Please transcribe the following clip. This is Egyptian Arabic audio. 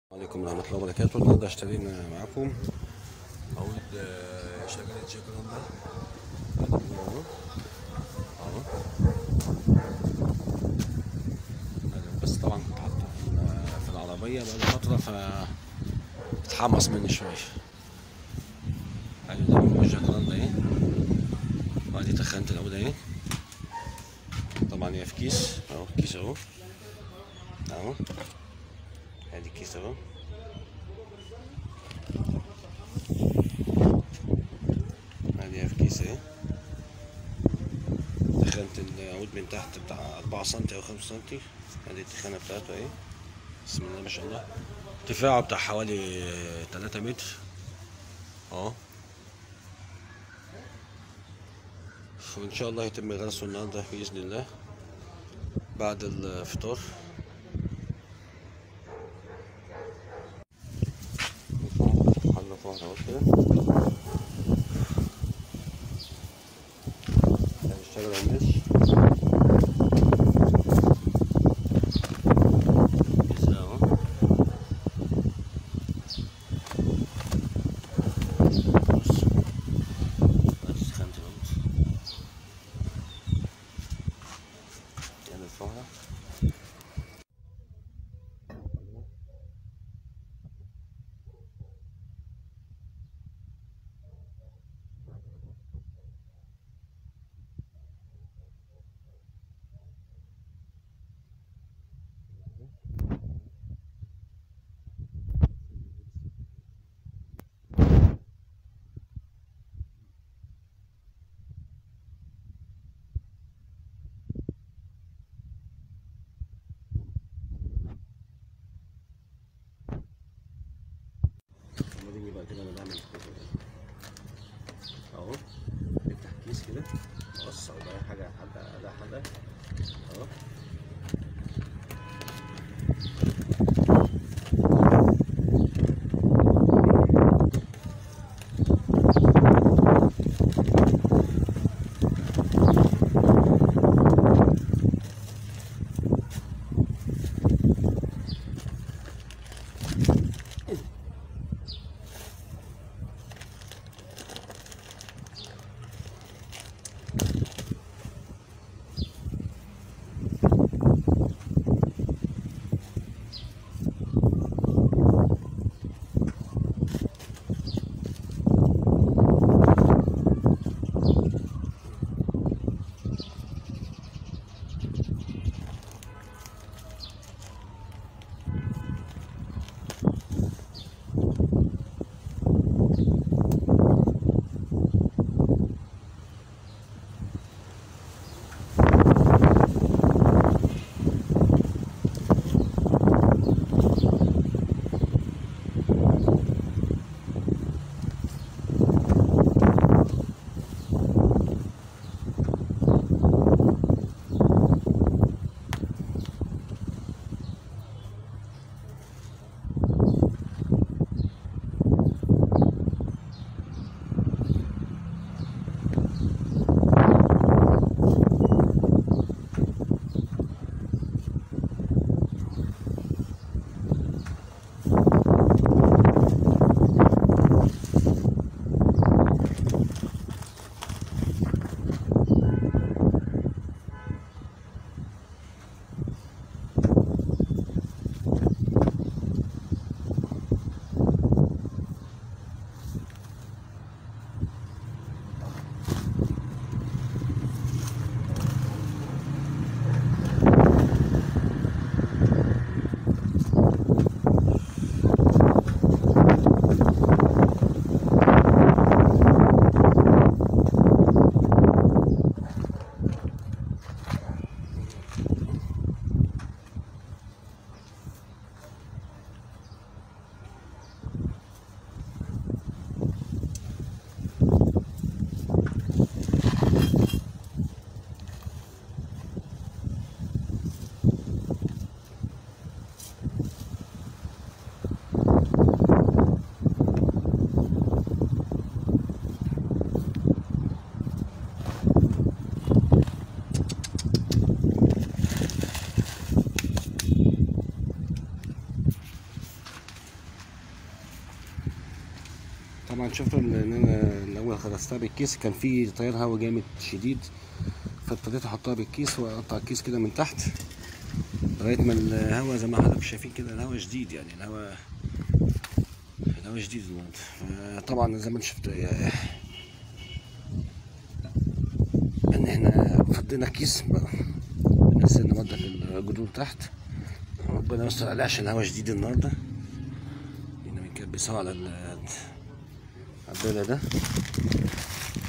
عليكم ورحمة الله وبركاته النهاردة اشترينا معاكم عود آه، شجرة جاكراندا اهو اهو بس طبعا كنت حاطه في- في العربية بقالي فترة ف اتحمص مني شوية ادي ده من الجاكراندا اهي وادي تخنت العود اهي طبعا هي في كيس اهو كيس اهو اهو ادي الكيس اهو ادي هي في كيس اهي دخلت العود من تحت بتاع أربعة سنتي أو خمسة سنتي ادي التخانة بتاعته اهي بسم الله ما شاء الله ارتفاعه بتاع حوالي تلاتة متر اهو وإن شاء الله يتم غرسه النهاردة بإذن الله بعد الفطار حلة فوق اهو كده هنشتغل على المش كده اهو بص بس خمسة بص يعني الفوحة لما نيجي بقى كده نعمل كده اهو نفتح كيس كده نوسع بقى حاجة حاجة حاجة حاجة اهو طبعا شفتوا ان إن انا الاول خلصتها بالكيس كان في تيار هوا جامد شديد فابتديت احطها بالكيس واقطع الكيس كده من تحت لغايه ما الهوا زي ما حضرتك شايفين كده الهوا شديد يعني الهوا الهوا شديد النهارده طبعا زي ما انت شفت آه، ان احنا فضينا الكيس بقى نزلنا مادة الجذور تحت ربنا يستر عليه عشان الهوا شديد النهارده هنا بنكبسها على ال- على الضلع ده